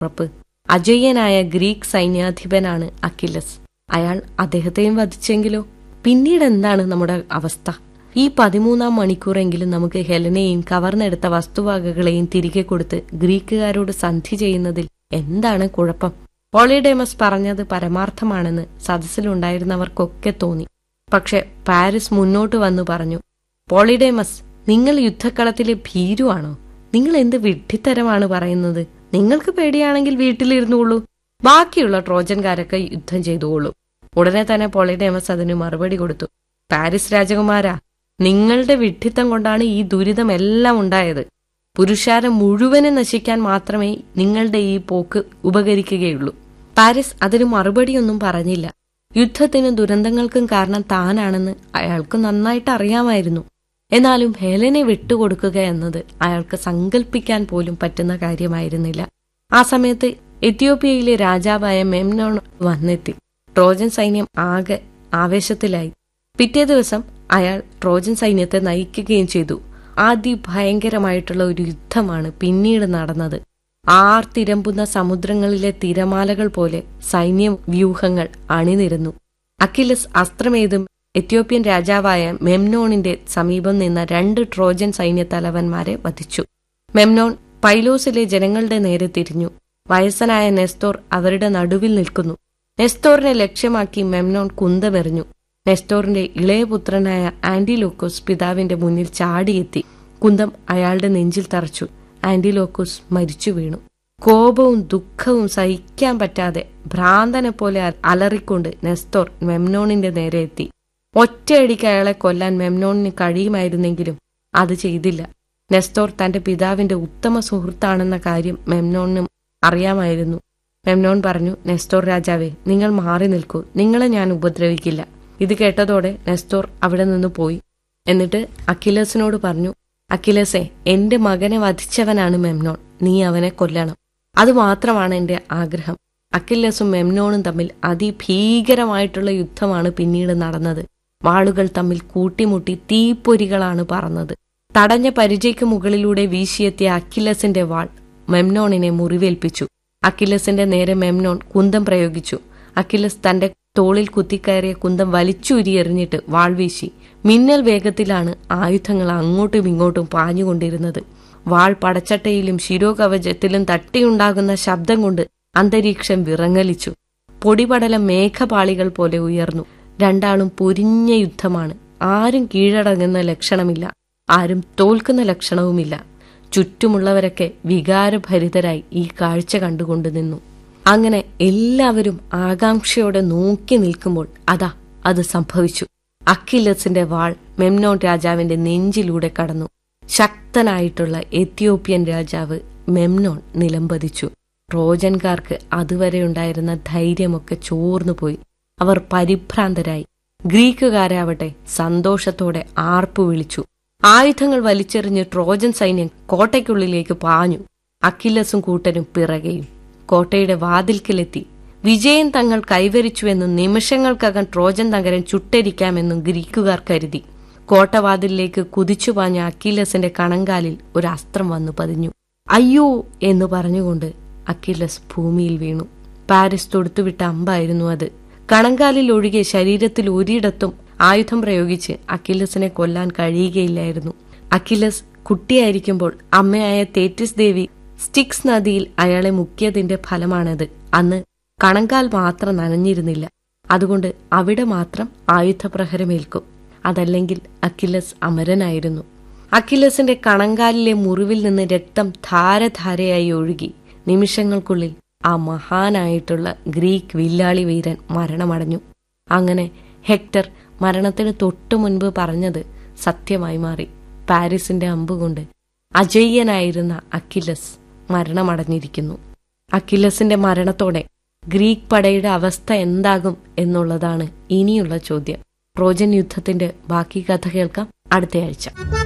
ഉറപ്പ് അജയ്യനായ Greek സൈന്യാധിപനാണ് Achilles അയാൾ അദ്ദേഹത്തെയും വധിച്ചെങ്കിലോ പിന്നീട് എന്താണ് നമ്മുടെ അവസ്ഥ ഈ പതിമൂന്നാം മണിക്കൂറെങ്കിലും നമുക്ക് ഹെലനെയും കവർന്നെടുത്ത വസ്തുവകകളെയും തിരികെ കൊടുത്ത് ഗ്രീക്കുകാരോട് സന്ധി ചെയ്യുന്നതിൽ എന്താണ് കുഴപ്പം പോളിഡേമസ് പറഞ്ഞത് പരമാർത്ഥമാണെന്ന് സദസ്സിലുണ്ടായിരുന്നവർക്കൊക്കെ തോന്നി പക്ഷെ പാരിസ് മുന്നോട്ട് വന്നു പറഞ്ഞു പോളിഡേമസ് നിങ്ങൾ യുദ്ധക്കളത്തിലെ ഭീരുവാണോ നിങ്ങൾ എന്ത് വിഡ്ഢിത്തരമാണ് പറയുന്നത് നിങ്ങൾക്ക് പേടിയാണെങ്കിൽ വീട്ടിലിരുന്നുള്ളൂ ബാക്കിയുള്ള ട്രോജൻകാരൊക്കെ യുദ്ധം ചെയ്തുകൊള്ളൂ ഉടനെ തന്നെ പോളിഡേമസ് അതിന് മറുപടി കൊടുത്തു പാരിസ് രാജകുമാരാ നിങ്ങളുടെ വിഡ്ഢിത്തം കൊണ്ടാണ് ഈ ദുരിതമെല്ലാം ഉണ്ടായത് പുരുഷാരം മുഴുവനും നശിക്കാൻ മാത്രമേ നിങ്ങളുടെ ഈ പോക്ക് ഉപകരിക്കുകയുള്ളൂ പാരിസ് അതിന് മറുപടിയൊന്നും പറഞ്ഞില്ല യുദ്ധത്തിനും ദുരന്തങ്ങൾക്കും കാരണം താനാണെന്ന് അയാൾക്ക് നന്നായിട്ട് അറിയാമായിരുന്നു എന്നാലും ഹേലനെ വിട്ടുകൊടുക്കുക എന്നത് അയാൾക്ക് സങ്കല്പിക്കാൻ പോലും പറ്റുന്ന കാര്യമായിരുന്നില്ല ആ സമയത്ത് എത്യോപ്യയിലെ രാജാവായ മെംനോൺ വന്നെത്തി ട്രോജൻ സൈന്യം ആകെ ആവേശത്തിലായി പിറ്റേ ദിവസം അയാൾ ട്രോജൻ സൈന്യത്തെ നയിക്കുകയും ചെയ്തു അതിഭയങ്കരമായിട്ടുള്ള ഒരു യുദ്ധമാണ് പിന്നീട് നടന്നത് ആർത്തിരമ്പുന്ന സമുദ്രങ്ങളിലെ തിരമാലകൾ പോലെ സൈന്യ വ്യൂഹങ്ങൾ അണിനിരന്നു അക്കിലസ് അസ്ത്രമേതും എത്യോപ്യൻ രാജാവായ മെംനോണിന്റെ സമീപം നിന്ന രണ്ട് ട്രോജൻ സൈന്യത്തലവന്മാരെ വധിച്ചു മെംനോൺ പൈലോസിലെ ജനങ്ങളുടെ നേരെ തിരിഞ്ഞു വയസ്സനായ നെസ്തോർ അവരുടെ നടുവിൽ നിൽക്കുന്നു നെസ്തോറിനെ ലക്ഷ്യമാക്കി മെംനോൺ കുന്തമെറിഞ്ഞു നെസ്തോറിന്റെ ഇളയപുത്രനായ ആന്റിലോക്കോസ് പിതാവിന്റെ മുന്നിൽ ചാടിയെത്തി കുന്തം അയാളുടെ നെഞ്ചിൽ തറച്ചു ആന്റിലോക്കോസ് മരിച്ചു വീണു കോപവും ദുഃഖവും സഹിക്കാൻ പറ്റാതെ ഭ്രാന്തനെ പോലെ അലറിക്കൊണ്ട് നെസ്തോർ മെംനോണിന്റെ നേരെ എത്തി ഒറ്റയടിക്ക് അയാളെ കൊല്ലാൻ മെംനോണിന് കഴിയുമായിരുന്നെങ്കിലും അത് ചെയ്തില്ല നെസ്തോർ തന്റെ പിതാവിന്റെ ഉത്തമ സുഹൃത്താണെന്ന കാര്യം മെംനോണിനും അറിയാമായിരുന്നു മെംനോൺ പറഞ്ഞു നെസ്തോർ രാജാവേ നിങ്ങൾ മാറി നിൽക്കൂ നിങ്ങളെ ഞാൻ ഉപദ്രവിക്കില്ല ഇത് കേട്ടതോടെ നെസ്തോർ അവിടെ നിന്ന് പോയി എന്നിട്ട് അഖിലസിനോട് പറഞ്ഞു അഖിലസെ എന്റെ മകനെ വധിച്ചവനാണ് മെംനോൺ നീ അവനെ കൊല്ലണം അതുമാത്രമാണ് എന്റെ ആഗ്രഹം അക്കില്ലസും മെംനോണും തമ്മിൽ അതിഭീകരമായിട്ടുള്ള യുദ്ധമാണ് പിന്നീട് നടന്നത് വാളുകൾ തമ്മിൽ കൂട്ടിമുട്ടി തീപ്പൊരികളാണ് പറന്നത് തടഞ്ഞ പരിചയ്ക്ക് മുകളിലൂടെ വീശിയെത്തിയ അക്കിലസിന്റെ വാൾ മെംനോണിനെ മുറിവേൽപ്പിച്ചു അക്കിലസിന്റെ നേരെ മെംനോൺ കുന്തം പ്രയോഗിച്ചു അക്കിലസ് തന്റെ തോളിൽ കുത്തിക്കയറിയ കുന്തം വലിച്ചൂരിയെറിഞ്ഞിട്ട് വാൾ വീശി മിന്നൽ വേഗത്തിലാണ് ആയുധങ്ങൾ അങ്ങോട്ടും ഇങ്ങോട്ടും പാഞ്ഞുകൊണ്ടിരുന്നത് വാൾ പടച്ചട്ടയിലും ശിരോകവചത്തിലും തട്ടിയുണ്ടാകുന്ന ശബ്ദം കൊണ്ട് അന്തരീക്ഷം വിറങ്ങലിച്ചു പൊടിപടലം മേഘപാളികൾ പോലെ ഉയർന്നു രണ്ടാളും പൊരിഞ്ഞ യുദ്ധമാണ് ആരും കീഴടങ്ങുന്ന ലക്ഷണമില്ല ആരും തോൽക്കുന്ന ലക്ഷണവുമില്ല ചുറ്റുമുള്ളവരൊക്കെ വികാരഭരിതരായി ഈ കാഴ്ച കണ്ടുകൊണ്ടു നിന്നു അങ്ങനെ എല്ലാവരും ആകാംക്ഷയോടെ നോക്കി നിൽക്കുമ്പോൾ അതാ അത് സംഭവിച്ചു അക്കിലസിന്റെ വാൾ മെംനോൺ രാജാവിന്റെ നെഞ്ചിലൂടെ കടന്നു ശക്തനായിട്ടുള്ള എത്യോപ്യൻ രാജാവ് മെംനോൺ നിലംപതിച്ചു ട്രോജൻകാർക്ക് അതുവരെയുണ്ടായിരുന്ന ധൈര്യമൊക്കെ ചോർന്നുപോയി അവർ പരിഭ്രാന്തരായി ഗ്രീക്കുകാരാവട്ടെ സന്തോഷത്തോടെ ആർപ്പു വിളിച്ചു ആയുധങ്ങൾ വലിച്ചെറിഞ്ഞ് ട്രോജൻ സൈന്യം കോട്ടയ്ക്കുള്ളിലേക്ക് പാഞ്ഞു അക്കിലസും കൂട്ടരും പിറകെയും കോട്ടയുടെ വാതിൽക്കിലെത്തി വിജയം തങ്ങൾ കൈവരിച്ചുവെന്നും നിമിഷങ്ങൾക്കകം ട്രോജൻ നഗരം ചുട്ടരിക്കാമെന്നും ഗ്രീക്കുകാർ കരുതി കോട്ടവാതിലിലേക്ക് കുതിച്ചുപാഞ്ഞ അക്കിലസിന്റെ കണങ്കാലിൽ ഒരു അസ്ത്രം വന്നു പതിഞ്ഞു അയ്യോ എന്ന് പറഞ്ഞുകൊണ്ട് അക്കിലസ് ഭൂമിയിൽ വീണു പാരിസ് തൊടുത്തുവിട്ട അമ്പായിരുന്നു അത് കണങ്കാലിൽ ഒഴികെ ശരീരത്തിൽ ഒരിടത്തും ആയുധം പ്രയോഗിച്ച് അക്കിലസിനെ കൊല്ലാൻ കഴിയുകയില്ലായിരുന്നു അക്കിലസ് കുട്ടിയായിരിക്കുമ്പോൾ അമ്മയായ തേറ്റിസ് ദേവി സ്റ്റിക്സ് നദിയിൽ അയാളെ മുക്കിയതിന്റെ ഫലമാണത് അന്ന് കണങ്കാൽ മാത്രം നനഞ്ഞിരുന്നില്ല അതുകൊണ്ട് അവിടെ മാത്രം ആയുധപ്രഹരമേൽക്കും അതല്ലെങ്കിൽ അക്കിലസ് അമരനായിരുന്നു അക്കിലസിന്റെ കണങ്കാലിലെ മുറിവിൽ നിന്ന് രക്തം ധാരധാരയായി ഒഴുകി നിമിഷങ്ങൾക്കുള്ളിൽ ആ മഹാനായിട്ടുള്ള ഗ്രീക്ക് വില്ലാളി വീരൻ മരണമടഞ്ഞു അങ്ങനെ ഹെക്ടർ മരണത്തിന് തൊട്ടു മുൻപ് പറഞ്ഞത് സത്യമായി മാറി പാരീസിന്റെ അമ്പുകൊണ്ട് അജയ്യനായിരുന്ന അക്കിലസ് മരണമടഞ്ഞിരിക്കുന്നു അക്കിലസിന്റെ മരണത്തോടെ ഗ്രീക്ക് പടയുടെ അവസ്ഥ എന്താകും എന്നുള്ളതാണ് ഇനിയുള്ള ചോദ്യം ട്രോജൻ യുദ്ധത്തിന്റെ ബാക്കി കഥ കേൾക്കാം അടുത്തയാഴ്ച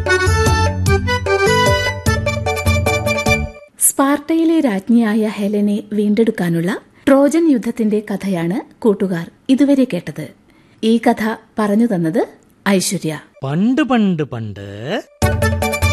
സ്പാർട്ടയിലെ രാജ്ഞിയായ ഹെലനെ വീണ്ടെടുക്കാനുള്ള ട്രോജൻ യുദ്ധത്തിന്റെ കഥയാണ് കൂട്ടുകാർ ഇതുവരെ കേട്ടത് ഈ കഥ പറഞ്ഞു തന്നത് ഐശ്വര്യ പണ്ട് പണ്ട് പണ്ട്